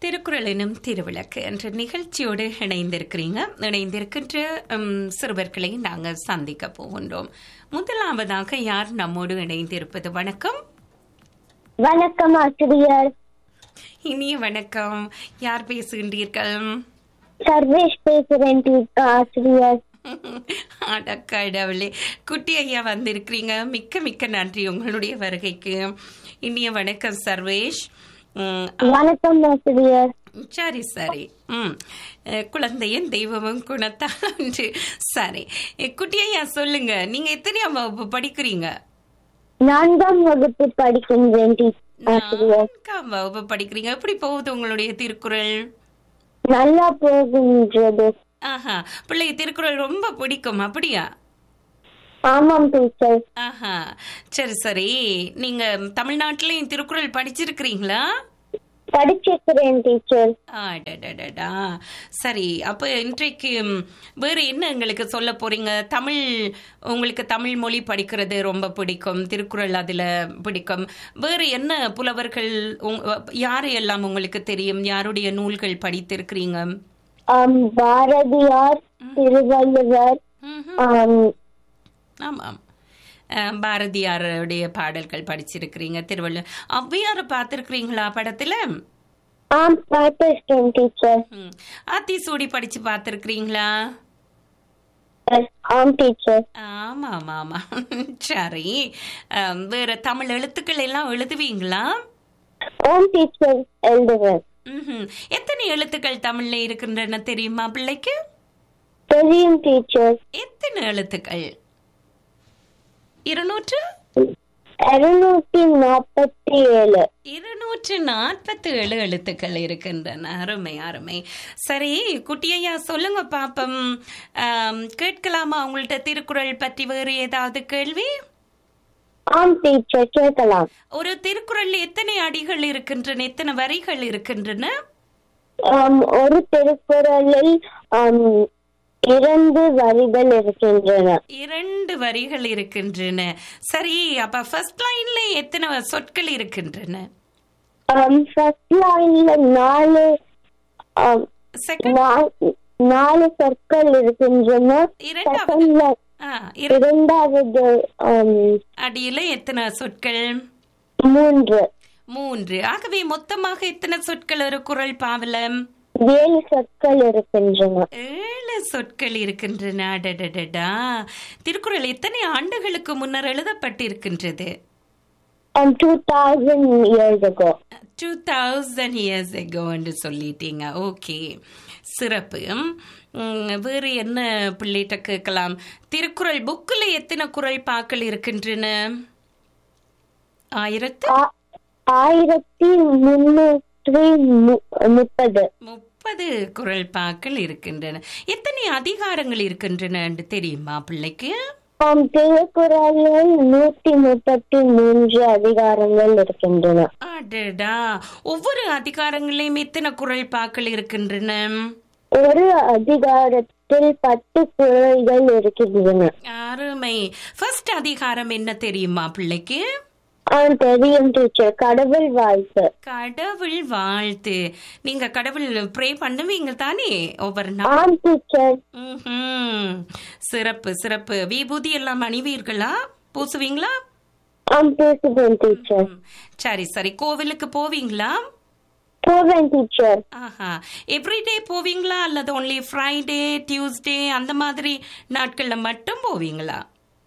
திருக்குறள் எனும் திருவிளக்கு என்ற நிகழ்ச்சியோடு இணைந்திருக்கிறீங்க இணைந்திருக்கின்ற ம், சிறுவர்களை நாங்கள் சந்திக்க போகின்றோம் முதலாவதாக யார் நம்மோடு இணைந்திருப்பது வணக்கம் வணக்கம் ஆசிரியர் இனிய வணக்கம் யார் பேசுகின்றீர்கள் சர்வேஷ் பேசுறேன் டீச்சர் ஆசிரியர் அடக்கடவுளே குட்டி ஐயா வந்திருக்கிறீங்க மிக்க மிக்க நன்றி உங்களுடைய வருகைக்கு இனிய வணக்கம் சர்வேஷ் ம், வணக்கம் ஆசிரியர் சரி சரி ம் அஹ், குழந்தையின் தெய்வமும் குணத்தால் ஒன்று சரி அஹ், குட்டியையா சொல்லுங்க நீங்க எத்தனையாம் வகுப்பு படிக்கிறீங்க நான்காம் வகுப்பு படிக்கின்றேன் டீச்சர் ஆசிரியர் நான்காம் வகுப்பு படிக்கிறீங்க எப்படி போகுது உங்களுடைய திருக்குறள் நல்லா போகின்றது ஆஹா பிள்ளை திருக்குறள் ரொம்ப பிடிக்கும் அப்படியா ஆமாம் டீச்சர் ஆஹா சரி சரி நீங்க தமிழ்நாட்டிலையும் திருக்குறள் படிச்சிருக்கிறீங்களா படிச்சிருக்கிறேன் டீச்சர் அடடடடா சரி அப்ப இன்றைக்கு ம், வேற என்ன எங்களுக்கு சொல்ல போறீங்க தமிழ் உங்களுக்கு தமிழ் மொழி படிக்கிறது ரொம்ப பிடிக்கும் திருக்குறள் அதுல பிடிக்கும் வேற என்ன புலவர்கள் உங்க- யாரு எல்லாம் உங்களுக்கு தெரியும் யாருடைய நூல்கள் படித்திருக்கிறீங்க ஆம், பாரதியார் திருவள்ளுவர் ம்ஹும். ஆம், ஆமாம் அஹ், பாரதியாருடைய பாடல்கள் படிச்சிருக்கிறீங்க திருவள்ளுவர் ஔவையாரை பார்த்திருக்கிறீங்களா படத்துல ஆம் பார்த்திருக்கேன் டீச்சர் ம். ஆத்திசூடி படிச்சு பார்த்திருக்கிறீங்களா ஆம் டீச்சர் ஆமா ஆமா ஆமா சரி அம், வேற தமிழ் எழுத்துக்கள் எல்லாம் எழுதுவீங்களா ஓம் டீச்சர் எழுதுவேன் ம்ஹும். எத்தனை எழுத்துக்கள் தமிழ்ல இருக்கின்றன தெரியுமா பிள்ளைக்கு தெரியும் டீச்சர் எத்தனை எழுத்துக்கள் இருநூற்று இருநூத்தி நாற்பத்தி ஏழு இருநூற்று நாற்பத்தி ஏழு எழுத்துக்கள் இருக்கின்றன அருமை அருமை சரி குட்டியையா சொல்லுங்க பாப்பம் ஆம், கேட்கலாமா உங்கள்ட்ட திருக்குறள் பற்றி வேறு ஏதாவது கேள்வி ஆம் டீச்சர் கேட்கலாம் ஒரு திருக்குறள்ல எத்தனை அடிகள் இருக்கின்றன எத்தனை வரிகள் இருக்கின்றன ஆம், ஒரு திருக்குறளில் ஆம், இரண்டு வரிகள் இருக்கின்றன இரண்டு வரிகள் இருக்கின்றன சரி அப்ப ஃபர்ஸ்ட் லைன்ல எத்தனை சொற்கள் இருக்கின்றன ஃபர்ஸ்ட் லைன்ல நாலு ஆம், செகண்ட் நா- நாலு சொற்கள் இருக்கின்றன இரண்டாவது செகண்ட்ல ஆ, இர- இரண்டாவது ஆம், அடியில எத்தனை சொற்கள் மூன்று மூன்று ஆகவே மொத்தமாக எத்தனை சொற்கள் ஒரு குறள் பாவலம் ஏழு சொற்கள் இருக்கின்றன ஏழு சொற்கள் இருக்கின்றன அடடடடா திருக்குறள் எத்தனை ஆண்டுகளுக்கு முன்னர் எழுதப்பட்டிருக்கின்றது two thousand years ago two thousand years எகோன்னு சொல்லிட்டீங்க ஓகே சிறப்பு ம், வேறு என்ன பிள்ளைகிட்ட கேட்கலாம் திருக்குறள் புக்கில் எத்தனை குறள் பாக்கள் இருக்கின்றன ஆயிரத்து ஆ- ஆயிரத்தி முன்னூற்றி மு- முப்பது முப்பது குறள் பாக்கள் இருக்கின்றன எத்தனை அதிகாரங்கள் இருக்கின்றன என்று தெரியுமா பிள்ளைக்கு ஆம் திருக்குறளில் நூத்தி முப்பத்தி மூன்று அதிகாரங்கள் இருக்கின்றன அடடா ஒவ்வொரு அதிகாரங்களையும் எத்தனை குறள் பாக்கள் இருக்கின்றன ஒரு அதிகாரத்தில் பத்து குறள்கள் இருக்கின்றன அருமை ஃபர்ஸ்ட் அதிகாரம் என்ன தெரியுமா பிள்ளைக்கு ஆம் தெரியும் டீச்சர் கடவுள் வாழ்த்து கடவுள் வாழ்த்து நீங்க கடவுள் ப்ரே பண்ணுவீங்க தானே ஒவ்வொரு நாள் ஆம் டீச்சர் ம்ஹும். சிறப்பு சிறப்பு விபூதி எல்லாம் அணிவீர்களா பூசுவீங்களா ஆம் பேசுவேன் டீச்சர் ம். சரி சரி கோவிலுக்கு போவீங்களா போவேன் டீச்சர் ஆஹா எவ்ரிடே போவீங்களா அல்லது ஒன்லி ஃப்ரைடே டியூஸ்டே அந்த மாதிரி நாட்கள்ல மட்டும் போவீங்களா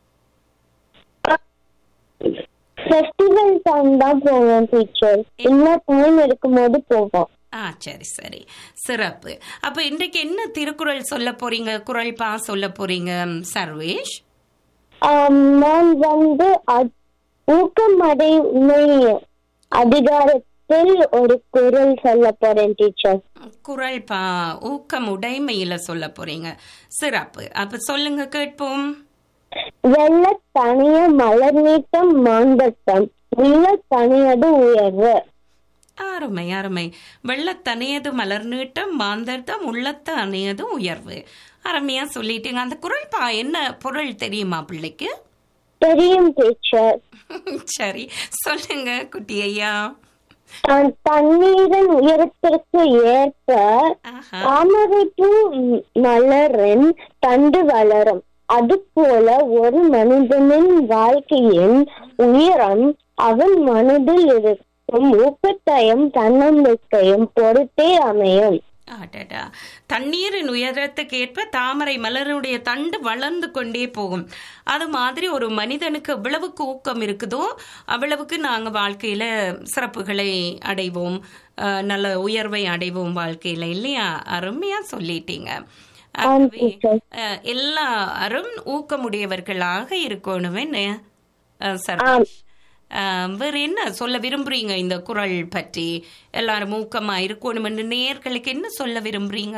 ஃபெஸ்டிவல் டைம் தான் போவேன் டீச்சர் இன்னும் டைம் இருக்கும்போது போவோம் ஆ சரி சரி சிறப்பு அப்ப இன்றைக்கு என்ன திருக்குறள் சொல்ல போறீங்க குறள் பா சொல்ல போறீங்க சர்வேஷ் ஆம், நான் வந்து அ- ஊக்கமடை உண்மை அதிகாரத்தில் ஒரு குரல் சொல்ல போறேன் டீச்சர் குறள் பா ஊக்கம் உடைமையில சொல்ல போறீங்க சிறப்பு அப்ப சொல்லுங்க கேட்போம் வெள்ள தனிய மலர் நீட்டம் மாந்தட்டம் உள்ள தனியது உயர்வு அருமை அருமை வெள்ளத்தனையது மலர் நீட்டம் மாந்தர்தம் உள்ளத்த அணையது உயர்வு அருமையா சொல்லிட்டீங்க அந்த குறள் பா என்ன பொருள் தெரியுமா பிள்ளைக்கு தெரியும் டீச்சர் சரி சொல்லுங்க குட்டி ஐயா அஹ், தண்ணீரின் உயரத்திற்கு ஏற்ப ஆஹா தாமரைப்பூ ம், மலரின் தண்டு வளரும் அதுபோல ஒரு மனிதனின் வாழ்க்கையின் உயரம் அவன் மனதில் இருக்கும் ஊக்கத்தையும் தன்னம்பிக்கையும் பொறுத்தே அமையும் அடடா தண்ணீரின் உயரத்துக்கு ஏற்ப தாமரை மலருடைய தண்டு வளர்ந்து கொண்டே போகும் அது மாதிரி ஒரு மனிதனுக்கு எவ்வளவுக்கு ஊக்கம் இருக்குதோ அவ்வளவுக்கு நாங்க வாழ்க்கையில சிறப்புகளை அடைவோம் அஹ், நல்ல உயர்வை அடைவோம் வாழ்க்கையில இல்லையா அருமையா சொல்லிட்டீங்க ஆகவே அஹ், எல்லாரும் ஊக்கமுடையவர்களாக இருக்கணுமே அஹ், சர்வேஷ் அஹ், வேற என்ன சொல்ல விரும்புறீங்க இந்த குரல் பற்றி எல்லாரும் ஊக்கமா இருக்கணும் என்று நேயர்களுக்கு என்ன சொல்ல விரும்புறீங்க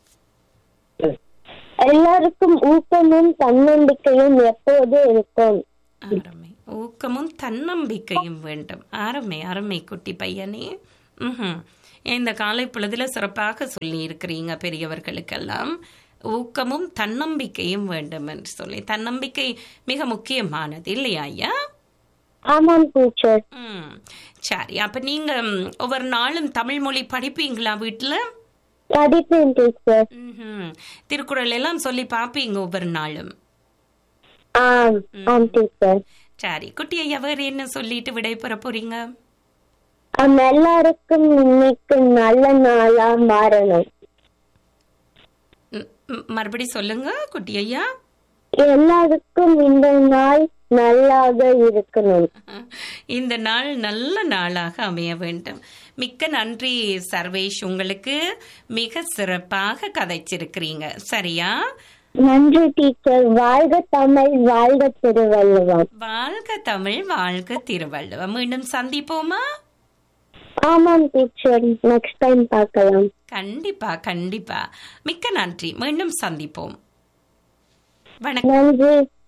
எல்லாருக்கும் ஊக்கமும் தன்னம்பிக்கையும் எப்போது இருக்கும் அருமை ஊக்கமும் தன்னம்பிக்கையும் வேண்டும் அருமை அருமை குட்டி பையனே ம்ஹும். இந்த காலை பொழுதுல சிறப்பாக சொல்லி இருக்கிறீங்க பெரியவர்களுக்கெல்லாம் ஊக்கமும் தன்னம்பிக்கையும் வேண்டும் என்று சொல்லி தன்னம்பிக்கை மிக முக்கியமானது இல்லையா ஐயா ஆமாம் டீச்சர் ம் சரி அப்ப நீங்க ம், ஒவ்வொரு நாளும் தமிழ் மொழி படிப்பீங்களா வீட்டுல படிப்பேன் டீச்சர் ம்ஹும். திருக்குறள் எல்லாம் சொல்லி பாப்பீங்க ஒவ்வொரு நாளும் ஆம் ஆம் டீச்சர் சரி குட்டி ஐயா வேற என்ன சொல்லிட்டு விடைபெற போறீங்க நம்ம எல்லாருக்கும் இன்னைக்கு நல்ல நாளா மாறணும் ம், ம், மறுபடி சொல்லுங்க குட்டி ஐயா எல்லாருக்கும் இந்த நாள் நல்லாக இருக்கணும் இந்த நாள் நல்ல நாளாக அமைய வேண்டும் மிக்க நன்றி சர்வேஷ் உங்களுக்கு மிக சிறப்பாக கதைச்சிருக்கிறீங்க சரியா நன்றி டீச்சர் வாழ்க தமிழ் வாழ்க திருவள்ளுவம் வாழ்க தமிழ் வாழ்க திருவள்ளுவம் மீண்டும் சந்திப்போமா ஆமாம் டீச்சர் நெக்ஸ்ட் டைம் பார்க்கலாம் கண்டிப்பா கண்டிப்பா மிக்க நன்றி மீண்டும் சந்திப்போம் வணக்கம் நன்றி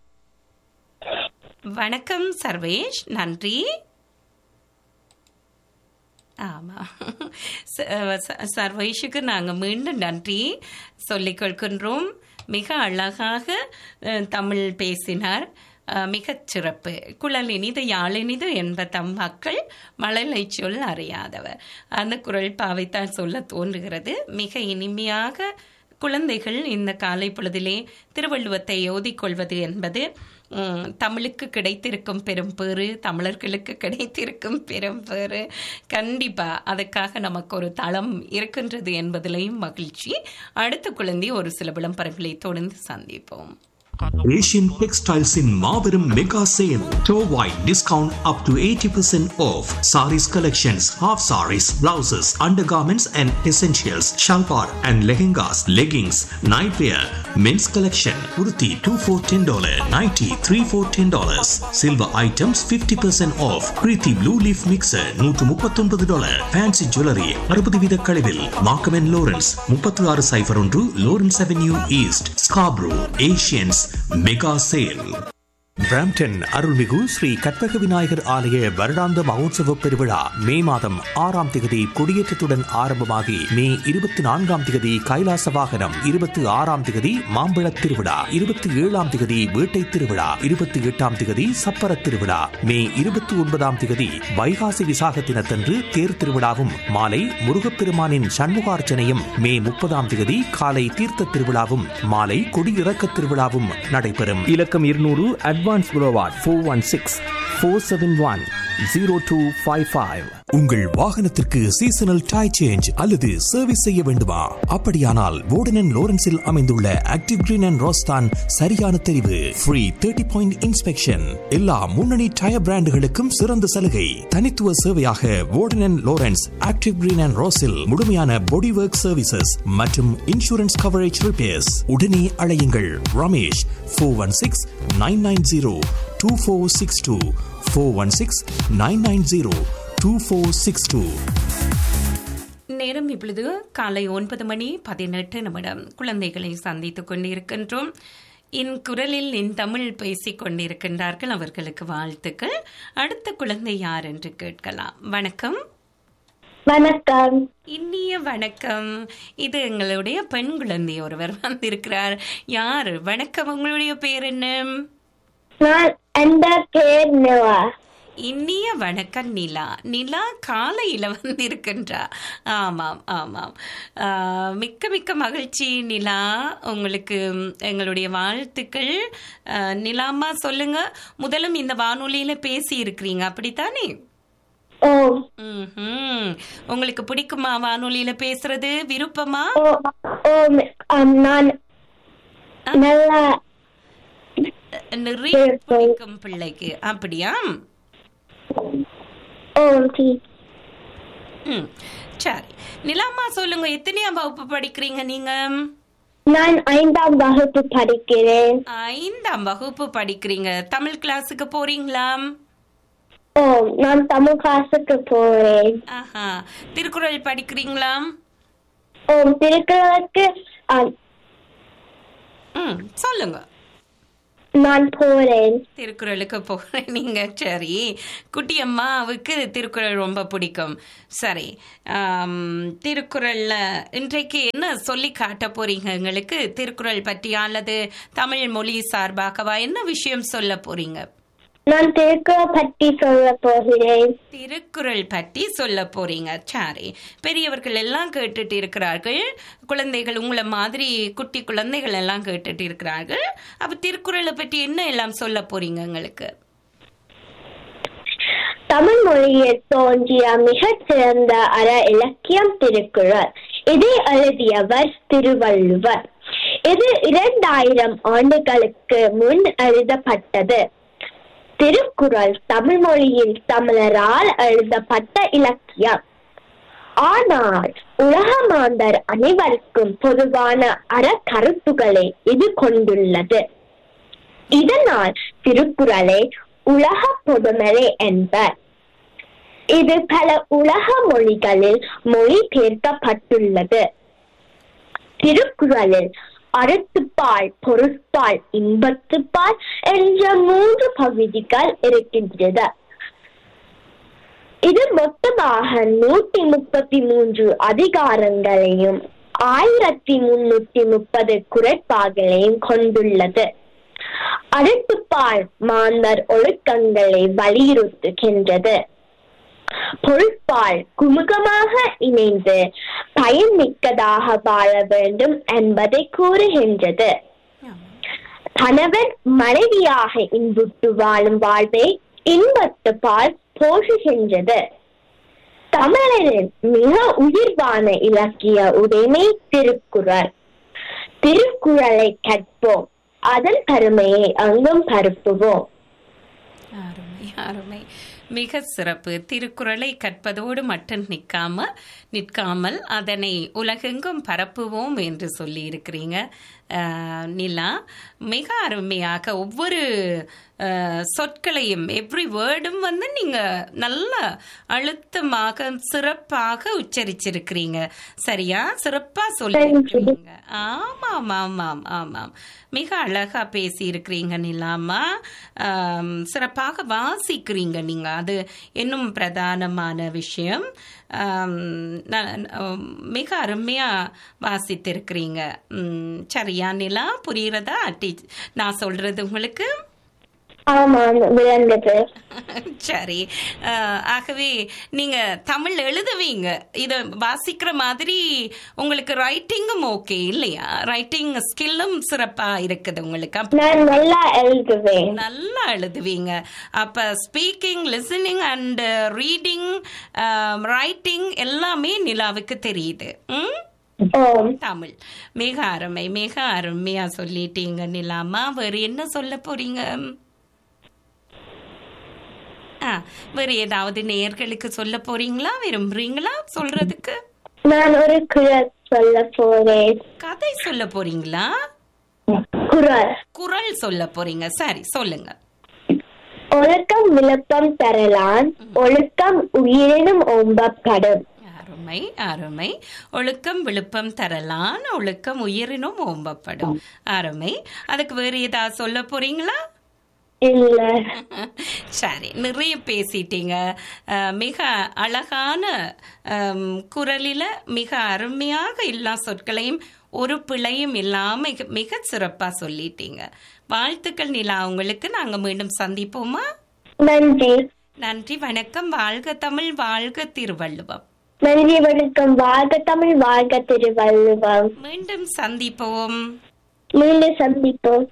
வணக்கம் சர்வேஷ் நன்றி ஆமா ச- ச- சர்வேஷுக்கு நாங்க மீண்டும் நன்றி சொல்லிக் கொள்கின்றோம் மிக அழகாக அஹ், தமிழ் பேசினார் அஹ், மிகச் சிறப்பு குழல் இனிது யாழ் இனிது என்ப தம் மக்கள் மழலை சொல் அறியாதவர் அந்த குரல் பாவைத்தான் சொல்ல தோன்றுகிறது மிக இனிமையாக குழந்தைகள் இந்த காலை பொழுதிலே திருவள்ளுவத்தை ஓதிக்கொள்வது என்பது ம், தமிழுக்கு கிடைத்திருக்கும் பெரும் பேறு தமிழர்களுக்கு கிடைத்திருக்கும் பெரும் பேறு கண்டிப்பா அதுக்காக நமக்கு ஒரு தளம் இருக்கின்றது என்பதிலையும் மகிழ்ச்சி அடுத்த குழந்தை ஒரு சில விளம்பரங்களை தொடர்ந்து சந்திப்போம் Asian Textiles in Marverum Mega Sale. Store-wide discount up to 80% off. Saris collections, half saris, blouses, undergarments and essentials, shalwar and lehengas, leggings, nightwear, men's collection, kurti 2 for $10, nighty 3 for $10. Silver items 50% off. Kriti Blue Leaf Mixer 139 dollar. Fancy Jewelry 60 வீத கழிவில். Markham and Lawrence 36 சைபர் ஒன்று Lawrence Avenue East, Scarborough, Asians mega sale Brampton அருள்மிகு ஸ்ரீ கற்பக விநாயகர் ஆலய வருடாந்த மகோத்சவ பெருவிழா மே மாதம் ஆறாம் திகதி கொடியேற்றத்துடன் ஆரம்பமாகி மே இருபத்தி நான்காம் திகதி கைலாச வாகனம் இருபத்தி ஆறாம் திகதி மாம்பழத் திருவிழா இருபத்தி ஏழாம் திகதி வேட்டை திருவிழா இருபத்தி எட்டாம் திகதி சப்பர திருவிழா மே இருபத்தி ஒன்பதாம் திகதி வைகாசி விசாக தினத்தன்று தேர் திருவிழாவும் மாலை முருகப்பெருமானின் சண்முகார்ச்சனையும் மே முப்பதாம் திகதி காலை தீர்த்த திருவிழாவும் மாலை கொடியிறக்க திருவிழாவும் நடைபெறும் இலக்கம் இருநூறு அட்வான்ஸ் புரோவாட் four one six four seven one zero two five five உங்கள் வாகனத்திற்கு சீசனல் டை சேஞ்ச் அல்லது சர்வீஸ் செய்ய வேண்டுமா அப்படியானால் வோர்டன் லோரன்ஸில் அமைந்துள்ள ஆக்டிவ் கிரீன் அண்ட் ரோஸ்தான் சரியான தெரிவு ஃப்ரீ தேர்ட்டி பாயிண்ட் இன்ஸ்பெக்ஷன் எல்லா முன்னணி டயர் பிராண்டுகளுக்கும் சிறந்த சலுகை தனித்துவ சேவையாக Warden Lawrence active green and ரோஸில் முழுமையான பாடி ஒர்க் சர்வீசஸ் மற்றும் இன்சூரன்ஸ் கவரேஜ் ரிப்பேர்ஸ் உடனே அழையுங்கள் Ramesh four one six nine nine zero two four six two four one six nine nine zero two four six two நேரம் இப்பொழுது காலை ஒன்பது மணி பதினெட்டு நிமிடம் குழந்தைகளை சந்தித்துக் கொண்டிருக்கின்றோம் என் குரலில் என் தமிழ் பேசிக் கொண்டிருக்கின்றார்கள் அவர்களுக்கு வாழ்த்துக்கள் அடுத்த குழந்தை யார் என்று கேட்கலாம் வணக்கம் வணக்கம் இனிய வணக்கம் இது எங்களுடைய பெண் குழந்தை ஒருவர் வந்திருக்கிறார் யார் வணக்கம் உங்களுடைய பேர் என்ன நான் அந்த பேர் நவா இனிய வணக்கம் நிலா நிலா காலையில வந்திருக்கின்றா ஆமாம் ஆமாம் ஆ, மிக்க மிக்க மகிழ்ச்சி நிலா உங்களுக்கு ம், எங்களுடைய வாழ்த்துக்கள் ஆ, நிலாம்மா சொல்லுங்க முதலும் இந்த வானொலியில பேசி இருக்கிறீங்க அப்படித்தானே ஓ ம்ஹும். உங்களுக்கு பிடிக்குமா வானொலியில பேசுறது விருப்பமா ஓ ஓ um, நான் நல்லா நிறைய பிடிக்கும் பிள்ளைக்கு அப்படியா ஓ டி ம் சரி நிலாம்மா சொல்லுங்க எத்தனையாம் வகுப்பு படிக்கிறீங்க நீங்க நான் ஐந்தாம் வகுப்பு படிக்கிறேன் ஐந்தாம் வகுப்பு படிக்கிறீங்க தமிழ் கிளாஸுக்கு போறீங்களா ஓ நான் தமிழ் கிளாஸுக்கு போறேன் ஆஹா திருக்குறள் படிக்கிறீங்களா ஓ திருக்குறளுக்கு um, ம் சொல்லுங்க நான் போறேன் திருக்குறளுக்கு போறேன் நீங்க சரி குட்டி அம்மாவுக்கு திருக்குறள் ரொம்ப பிடிக்கும் சரி ஆம், திருக்குறள்ல இன்றைக்கு என்ன சொல்லி காட்ட போறீங்க எங்களுக்கு திருக்குறள் பற்றி அல்லது தமிழ் மொழி சார்பாகவா என்ன விஷயம் சொல்ல போறீங்க நான் திருக்குறள் பற்றி சொல்ல போகிறேன் திருக்குறள் பற்றி சொல்ல போறீங்க சரி பெரியவர்கள் எல்லாம் கேட்டுட்டு இருக்கிறார்கள் குழந்தைகள் உங்களை மாதிரி குட்டி குழந்தைகள் எல்லாம் கேட்டுட்டு இருக்கிறார்கள் அப்ப திருக்குறளை பற்றி என்ன எல்லாம் சொல்ல போறீங்க எங்களுக்கு தமிழ் மொழியில் தோன்றிய மிகச் சிறந்த அற இலக்கியம் திருக்குறள் இதை எழுதியவர் திருவள்ளுவர் இது இரண்டாயிரம் ஆண்டுகளுக்கு முன் எழுதப்பட்டது திருக்குறள் தமிழ் மொழியில் தமிழரால் எழுதப்பட்ட இலக்கியம் ஆனால் உலக மாந்தர் அனைவருக்கும் பொதுவான அற கருத்துக்களை இது கொண்டுள்ளது இதனால் திருக்குறளை உலக பொதுமறை என்பர் இது பல உலக மொழிகளில் மொழிபெயர்க்கப்பட்டுள்ளது திருக்குறளில் அறத்துப்பால் பொருட்பால் இன்பத்துப்பால் என்ற மூன்று பகுதிகள் இருக்கின்றது இது மொத்தமாக நூத்தி முப்பத்தி மூன்று அதிகாரங்களையும் ஆயிரத்தி முன்னூத்தி முப்பது குறைப்பாகளையும் கொண்டுள்ளது அடுத்துப்பால் மாந்தர் ஒழுக்கங்களை வலியுறுத்துகின்றது பொருட்பால் குமுகமாக இணைந்து பயன்மிக்கதாக வாழ வேண்டும் என்பதை கூறுகின்றது கணவன் மனைவியாக இன்புற்று வாழும் வாழ்வை இன்பத்து பால் போற்றுகின்றது தமிழரின் மிக உயிர்வான இலக்கிய உடைமை திருக்குறள் திருக்குறளை கற்போம் அதன் பெருமையை அங்கும் பரப்புவோம் அருமை அருமை மிக சிறப்பு திருக்குறளை கற்பதோடு மட்டும் நிற்காம நிற்காமல் அதனை உலகெங்கும் பரப்புவோம் என்று சொல்லி இருக்கிறீங்க அஹ், நிலா மிக அருமையாக ஒவ்வொரு அஹ், சொற்களையும் எவ்ரி வேர்டும் வந்து நீங்க நல்ல அழுத்தமாக சிறப்பாக உச்சரிச்சிருக்கிறீங்க சரியா சிறப்பா சொல்லி இருக்கிறீங்க ஆமாம் ஆமாம் ஆமாம் மிக அழகா பேசி இருக்கிறீங்க நிலாமா ஆம், சிறப்பாக வாசிக்கிறீங்க நீங்க அது இன்னும் பிரதானமான விஷயம் ஆம், ந- ந- மிக அருமையா வாசித்திருக்கிறீங்க ம், சரியா நிலா புரியுறதா டீ நான் சொல்றது உங்களுக்கு ஆமாம் விளங்குது சரி அஹ், ஆகவே நீங்க தமிழ் எழுதுவீங்க இத வாசிக்கிற மாதிரி உங்களுக்கு ரைட்டிங்கும் ஓகே இல்லையா ரைட்டிங் ஸ்கில்லும் சிறப்பா இருக்குது உங்களுக்கு அப்ப நான் நல்லா எழுதுவேன் நல்லா எழுதுவீங்க அப்ப speaking listening and reading writing எல்லாமே நிலாவுக்கு தெரியுது ம் ஓம் தமிழ் மிக அருமை மிக அருமையா சொல்லிட்டீங்க நிலாமா வேறு என்ன சொல்ல போறீங்க ஆ வேறு ஏதாவது நேயர்களுக்கு சொல்ல போறீங்களா விரும்புறீங்களா சொல்றதுக்கு நான் ஒரு குரல் சொல்ல போறேன் கதை சொல்ல போறீங்களா குரல் குரல் சொல்ல போறீங்க சரி சொல்லுங்க ஒழுக்கம் விழுப்பம் பெறலான் ஒழுக்கம் உயிரினும் ஓம்பப்படும் அருமை அருமை ஒழுக்கம் விழுப்பம் தரலான் ஒழுக்கம் உயிரினும் ஓம்பப்படும் அருமை அதுக்கு வேறு ஏதாவது சொல்ல போறீங்களா இல்ல சரி நிறைய பேசிட்டீங்க அஹ், மிக அழகான அம், குரலில மிக அருமையாக எல்லா சொற்களையும் ஒரு பிழையும் இல்லாம மிக- மிக சிறப்பா சொல்லிட்டீங்க வாழ்த்துக்கள் நிலா உங்களுக்கு நாங்க மீண்டும் சந்திப்போமா நன்றி நன்றி வணக்கம் வாழ்க தமிழ் வாழ்க திருவள்ளுவம் நன்றி வணக்கம் வாழ்க தமிழ் வாழ்க திருவள்ளுவம் மீண்டும் சந்திப்போம் மீண்டும் சந்திப்போம்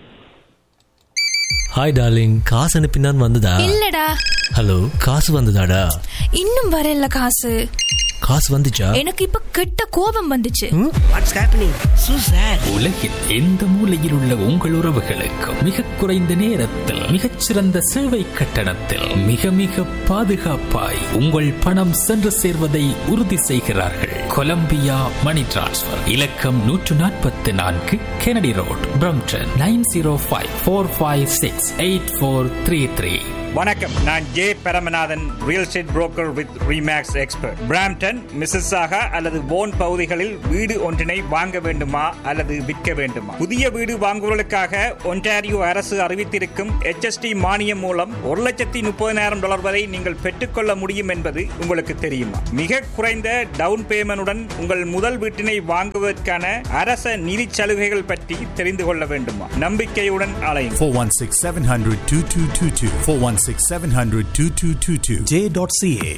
ஹாய் டார்லிங் காசு அனுப்பினான் வந்ததா இல்லடா ஹலோ காசு வந்ததாடா இன்னும் வரல காசு காசு வந்துச்சா எனக்கு இப்ப கெட்ட கோபம் வந்துச்சு உலகில் எந்த மூலையில் உள்ள உங்கள் உறவுகளுக்கும் மிக குறைந்த நேரத்தில் மிகச்சிறந்த சேவை கட்டணத்தில் மிக மிக பாதுகாப்பாய் உங்கள் பணம் சென்று சேர்வதை உறுதி செய்கிறார்கள் கொலம்பியா மணி டிரான்ஸ்ஃபர் இலக்கம் நூற்று நாற்பத்தி நான்கு Kennedy road Brampton nine zero five four five six eight four three three வணக்கம் நான் J Paramanathan real estate broker with Remax expert Brampton Mississauga அல்லது போன் பகுதிகளில் வீடு ஒன்றினை வாங்க வேண்டுமா அல்லது விற்க வேண்டுமா புதிய வீடு வாங்குவதற்காக ஒன்டாரியோ அரசு அறிவித்திருக்கும் HST மானியம் மூலம் ஒரு லட்சத்தி முப்பதினாயிரம் டாலர் வரை நீங்கள் பெற்றுக்கொள்ள முடியும் என்பது உங்களுக்கு தெரியுமா மிக குறைந்த டவுன் பேமெண்டுடன் உங்கள் முதல் வீட்டினை வாங்குவதற்கான அரச நிதி சலுகைகள் பற்றி தெரிந்து கொள்ள வேண்டுமா நம்பிக்கையுடன் அலையுங்கள் 416 700 2222. 416 700 2222. J.ca.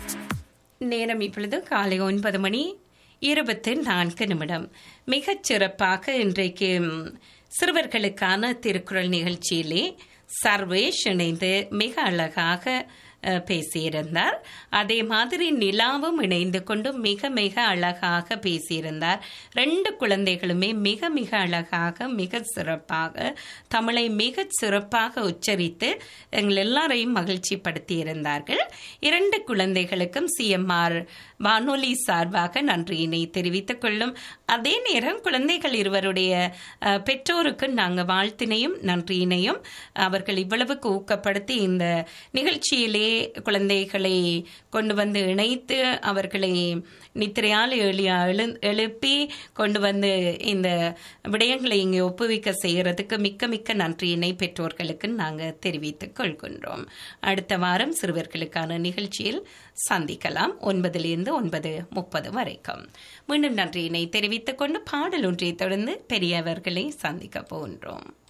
நேரம் இப்பொழுது காலை ஒன்பது மணி இருபத்தி நான்கு நிமிடம் மிகச் சிறப்பாக இன்றைக்கு ம், சிறுவர்களுக்கான திருக்குறள் நிகழ்ச்சியிலே சர்வேஷ் இணைந்து மிக அழகாக அஹ், பேசியிருந்தார் அதே மாதிரி நிலாவும் இணைந்து கொண்டு மிக மிக அழகாக பேசியிருந்தார் ரெண்டு குழந்தைகளுமே மிக மிக அழகாக மிக சிறப்பாக தமிழை மிக சிறப்பாக உச்சரித்து எங்கள் எல்லாரையும் மகிழ்ச்சி படுத்தியிருந்தார்கள் இரண்டு குழந்தைகளுக்கும் சிஎம்ஆர் வானொலி சார்பாக நன்றியினை தெரிவித்துக் கொள்ளும் அதே நேரம் குழந்தைகள் இருவருடைய அஹ், பெற்றோருக்கு நாங்கள் வாழ்த்தினையும் நன்றியினையும் அவர்கள் இவ்வளவுக்கு ஊக்கப்படுத்தி இந்த நிகழ்ச்சியிலே குழந்தைகளை கொண்டு வந்து இணைத்து அவர்களை நித்திரையால் எளியா எழு எழுப்பி கொண்டு வந்து இந்த விடயங்களை இங்கே ஒப்புவிக்க செய்கிறதுக்கு மிக்க மிக்க நன்றியினை பெற்றோர்களுக்கு நாங்கள் தெரிவித்துக் கொள்கின்றோம் அடுத்த வாரம் சிறுவர்களுக்கான நிகழ்ச்சியில் சந்திக்கலாம் ஒன்பதிலிருந்து ஒன்பது முப்பது வரைக்கும் மீண்டும் நன்றியினை தெரிவித்துக் கொண்டு பாடல் ஒன்றை தொடர்ந்து பெரியவர்களை சந்திக்க போகின்றோம்